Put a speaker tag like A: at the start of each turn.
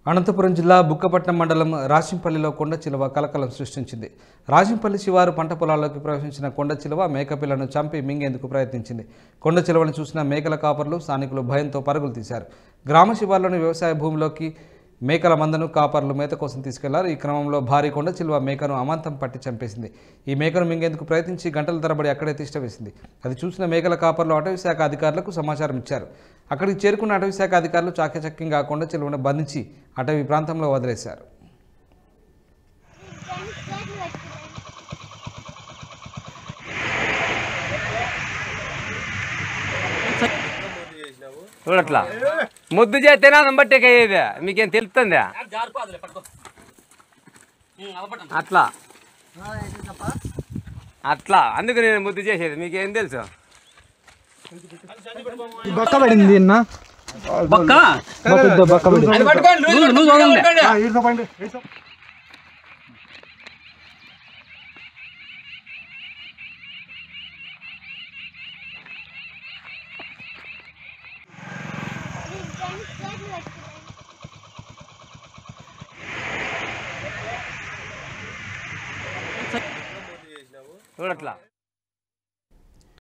A: అనంతపురం జిల్లా బుక్కపట్నం మండలం రాశింపల్లిలో కొండ చిలువ కలకలం సృష్టించింది రాశింపల్లి శివారు పంట పొలాల్లోకి ప్రవేశించిన కొండ చిలువ మేకపిల్లను చంపి మింగేందుకు ప్రయత్నించింది కొండ చిలువను చూసిన మేకల కాపర్లు స్థానికులు భయంతో పరుగులు తీశారు గ్రామ శివార్లోని వ్యవసాయ భూమిలోకి మేకల మందను కాపర్లు మేత కోసం తీసుకెళ్లారు ఈ క్రమంలో భారీ కొండ చిలువ మేకను అమాంతం పట్టి చంపేసింది ఈ మేకను మింగేందుకు ప్రయత్నించి గంటల తరబడి అక్కడే తిష్టవేసింది అది చూసిన మేకల కాపర్లు అటవీ శాఖ అధికారులకు సమాచారం ఇచ్చారు అక్కడికి చేరుకున్న అటవీ శాఖ అధికారులు చాకచక్యంగా కొండ చిలువను బంధించి అటవీ ప్రాంతంలో వదిలేశారు
B: చూడట్లా ముద్దు చేస్తేనే అన్నం బట్టే అయ్యేది మీకేం తెలుస్తుందా అట్లా అట్లా అందుకు నేను ముద్దు చేసేది మీకేం తెలుసు
C: బక్క పడింది అన్న బక్క బక్క పడింది
B: చూడట్లా